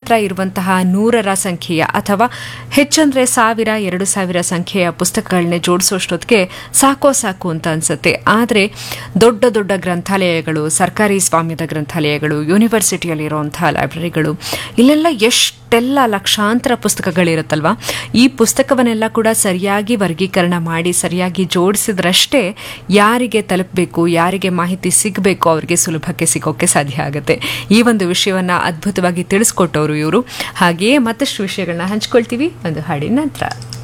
ಹತ್ರ ಇರುವಂತಹ ನೂರರ ಸಂಖ್ಯೆಯ ಅಥವಾ ಹೆಚ್ಚಂದ್ರೆ ಸಾವಿರ ಎರಡು ಸಾವಿರ ಸಂಖ್ಯೆಯ ಪುಸ್ತಕಗಳನ್ನೇ ಜೋಡಿಸೋಷ್ಟೊತ್ತಿಗೆ ಸಾಕೋ ಸಾಕು ಅಂತ ಅನ್ಸುತ್ತೆ ಆದರೆ ದೊಡ್ಡ ದೊಡ್ಡ ಗ್ರಂಥಾಲಯಗಳು ಸರ್ಕಾರಿ ಸ್ವಾಮ್ಯದ ಗ್ರಂಥಾಲಯಗಳು ಯೂನಿವರ್ಸಿಟಿಯಲ್ಲಿರುವಂತಹ ಲೈಬ್ರರಿಗಳು ಇಲ್ಲೆಲ್ಲ ಎಷ್ಟೆಲ್ಲ ಲಕ್ಷಾಂತರ ಪುಸ್ತಕಗಳಿರುತ್ತಲ್ವಾ ಈ ಪುಸ್ತಕವನ್ನೆಲ್ಲ ಕೂಡ ಸರಿಯಾಗಿ ವರ್ಗೀಕರಣ ಮಾಡಿ ಸರಿಯಾಗಿ ಜೋಡಿಸಿದ್ರಷ್ಟೇ ಯಾರಿಗೆ ತಲುಪಬೇಕು ಯಾರಿಗೆ ಮಾಹಿತಿ ಸಿಗಬೇಕು ಅವರಿಗೆ ಸುಲಭಕ್ಕೆ ಸಿಗೋಕ್ಕೆ ಸಾಧ್ಯ ಆಗುತ್ತೆ ಈ ಒಂದು ವಿಷಯವನ್ನ ಅದ್ಭುತವಾಗಿ ತಿಳಿಸ್ಕೊಟ್ಟವರು ಇವರು ಹಾಗೆಯೇ ಮತ್ತಷ್ಟು ವಿಷಯಗಳನ್ನ ಹಂಚ್ಕೊಳ್ತೀವಿ ಒಂದು ಹಾಡಿನ ನಂತರ